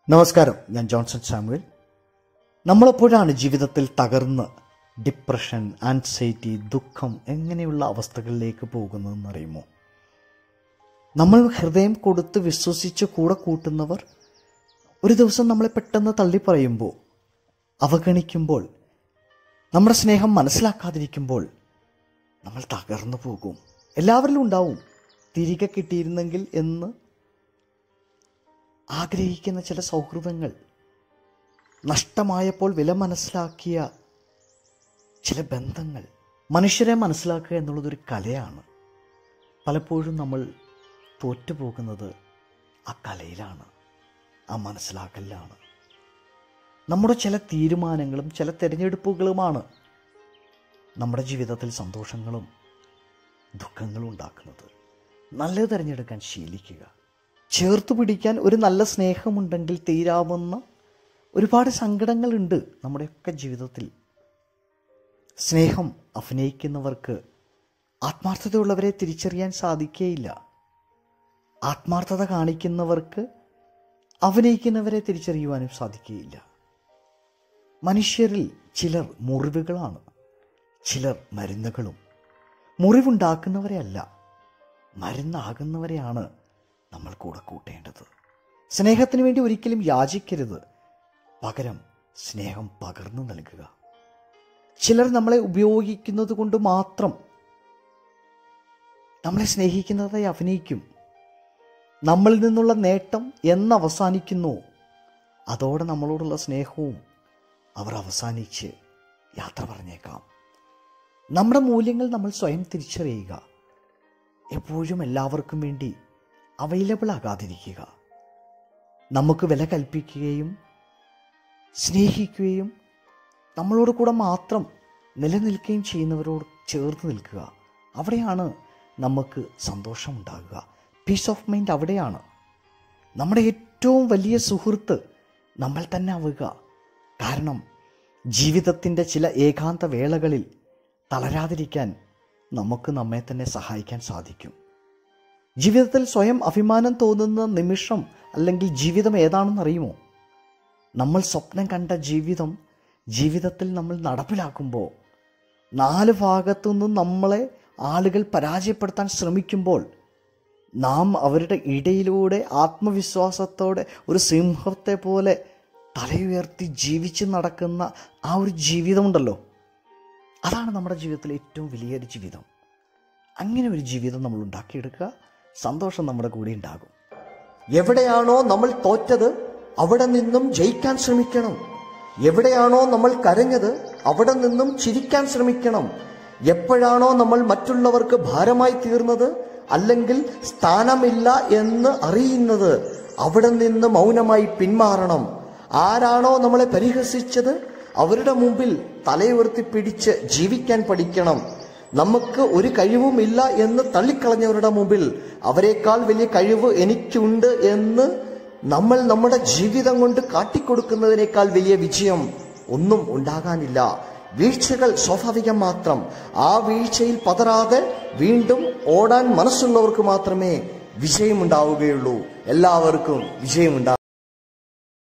നമസ്കാരം ഞാൻ Johnson Samuel നമ്മളെപ്പോഴാണ് ജീവിതത്തിൽ തകർന്ന് ഡിപ്രഷൻ ആൻസൈറ്റി ദുഃഖം എങ്ങനെയുള്ള അവസ്ഥകളിലേക്ക് പോകുന്നതെന്ന് അറിയുമോ നമ്മൾ ഹൃദയം കൊടുത്ത് വിശ്വസിച്ച് കൂടെ കൂട്ടുന്നവർ ഒരു ദിവസം നമ്മളെ പെട്ടെന്ന് തള്ളിപ്പറയുമ്പോൾ അവഗണിക്കുമ്പോൾ നമ്മുടെ സ്നേഹം മനസ്സിലാക്കാതിരിക്കുമ്പോൾ നമ്മൾ തകർന്നു പോകും എല്ലാവരിലും ഉണ്ടാവും തിരികെ കിട്ടിയിരുന്നെങ്കിൽ എന്ന് ആഗ്രഹിക്കുന്ന ചില സൗഹൃദങ്ങൾ നഷ്ടമായപ്പോൾ വില മനസ്സിലാക്കിയ ചില ബന്ധങ്ങൾ മനുഷ്യരെ മനസ്സിലാക്കുക എന്നുള്ളതൊരു കലയാണ് പലപ്പോഴും നമ്മൾ തോറ്റുപോകുന്നത് ആ കലയിലാണ് ആ മനസ്സിലാക്കലിലാണ് നമ്മുടെ ചില തീരുമാനങ്ങളും ചില തിരഞ്ഞെടുപ്പുകളുമാണ് നമ്മുടെ ജീവിതത്തിൽ സന്തോഷങ്ങളും ദുഃഖങ്ങളും ഉണ്ടാക്കുന്നത് നല്ലത് തിരഞ്ഞെടുക്കാൻ ശീലിക്കുക ചേർത്ത് പിടിക്കാൻ ഒരു നല്ല സ്നേഹമുണ്ടെങ്കിൽ തീരാവുന്ന ഒരുപാട് സങ്കടങ്ങളുണ്ട് നമ്മുടെയൊക്കെ ജീവിതത്തിൽ സ്നേഹം അഭിനയിക്കുന്നവർക്ക് ആത്മാർത്ഥതയുള്ളവരെ തിരിച്ചറിയാൻ സാധിക്കുകയില്ല ആത്മാർത്ഥത കാണിക്കുന്നവർക്ക് അഭിനയിക്കുന്നവരെ തിരിച്ചറിയുവാനും സാധിക്കുകയില്ല മനുഷ്യരിൽ ചിലർ മുറിവുകളാണ് ചിലർ മരുന്നുകളും മുറിവുണ്ടാക്കുന്നവരെയല്ല മരുന്നാകുന്നവരെയാണ് നമ്മൾ കൂടെ കൂട്ടേണ്ടത് സ്നേഹത്തിന് വേണ്ടി ഒരിക്കലും യാചിക്കരുത് പകരം സ്നേഹം പകർന്നു നൽകുക ചിലർ നമ്മളെ ഉപയോഗിക്കുന്നത് കൊണ്ട് മാത്രം നമ്മളെ സ്നേഹിക്കുന്നതായി അഭിനയിക്കും നമ്മളിൽ നിന്നുള്ള നേട്ടം എന്ന് അവസാനിക്കുന്നു അതോടെ നമ്മളോടുള്ള സ്നേഹവും അവർ അവസാനിച്ച് യാത്ര പറഞ്ഞേക്കാം നമ്മുടെ മൂല്യങ്ങൾ നമ്മൾ സ്വയം തിരിച്ചറിയുക എപ്പോഴും എല്ലാവർക്കും വേണ്ടി അവൈലബിൾ ആകാതിരിക്കുക നമുക്ക് വില കൽപ്പിക്കുകയും സ്നേഹിക്കുകയും നമ്മളോട് കൂടെ മാത്രം നിലനിൽക്കുകയും ചെയ്യുന്നവരോട് ചേർന്ന് നിൽക്കുക അവിടെയാണ് നമുക്ക് സന്തോഷമുണ്ടാകുക പീസ് ഓഫ് മൈൻഡ് അവിടെയാണ് നമ്മുടെ ഏറ്റവും വലിയ സുഹൃത്ത് നമ്മൾ തന്നെ ആവുക കാരണം ജീവിതത്തിൻ്റെ ചില ഏകാന്ത വേളകളിൽ തളരാതിരിക്കാൻ നമുക്ക് നമ്മെ തന്നെ സഹായിക്കാൻ സാധിക്കും ജീവിതത്തിൽ സ്വയം അഭിമാനം തോന്നുന്ന നിമിഷം അല്ലെങ്കിൽ ജീവിതം ഏതാണെന്ന് അറിയുമോ നമ്മൾ സ്വപ്നം കണ്ട ജീവിതം ജീവിതത്തിൽ നമ്മൾ നടപ്പിലാക്കുമ്പോൾ നാല് ഭാഗത്തു നിന്നും നമ്മളെ ആളുകൾ പരാജയപ്പെടുത്താൻ ശ്രമിക്കുമ്പോൾ നാം അവരുടെ ഇടയിലൂടെ ആത്മവിശ്വാസത്തോടെ ഒരു സിംഹത്തെ പോലെ തലയുയർത്തി ജീവിച്ച് നടക്കുന്ന ആ ഒരു ജീവിതമുണ്ടല്ലോ അതാണ് നമ്മുടെ ജീവിതത്തിലെ ഏറ്റവും വലിയൊരു ജീവിതം അങ്ങനെ ഒരു ജീവിതം നമ്മൾ ഉണ്ടാക്കിയെടുക്കുക സന്തോഷം നമ്മുടെ കൂടെ ഉണ്ടാകും എവിടെയാണോ നമ്മൾ തോറ്റത് അവിടെ നിന്നും ജയിക്കാൻ ശ്രമിക്കണം എവിടെയാണോ നമ്മൾ കരഞ്ഞത് അവിടെ നിന്നും ചിരിക്കാൻ ശ്രമിക്കണം എപ്പോഴാണോ നമ്മൾ മറ്റുള്ളവർക്ക് ഭാരമായി തീർന്നത് അല്ലെങ്കിൽ സ്ഥാനമില്ല എന്ന് അറിയുന്നത് അവിടെ നിന്ന് മൗനമായി പിന്മാറണം ആരാണോ നമ്മളെ പരിഹസിച്ചത് അവരുടെ മുമ്പിൽ തലയുയർത്തി പിടിച്ച് ജീവിക്കാൻ പഠിക്കണം നമുക്ക് ഒരു കഴിവുമില്ല എന്ന് തള്ളിക്കളഞ്ഞവരുടെ മുമ്പിൽ അവരെക്കാൾ വലിയ കഴിവ് എനിക്കുണ്ട് എന്ന് നമ്മൾ നമ്മുടെ ജീവിതം കൊണ്ട് കാട്ടിക്കൊടുക്കുന്നതിനേക്കാൾ വലിയ വിജയം ഒന്നും ഉണ്ടാകാനില്ല വീഴ്ചകൾ സ്വാഭാവികം മാത്രം ആ വീഴ്ചയിൽ പതറാതെ വീണ്ടും ഓടാൻ മനസ്സുള്ളവർക്ക് മാത്രമേ വിജയമുണ്ടാവുകയുള്ളൂ എല്ലാവർക്കും വിജയമുണ്ടാകും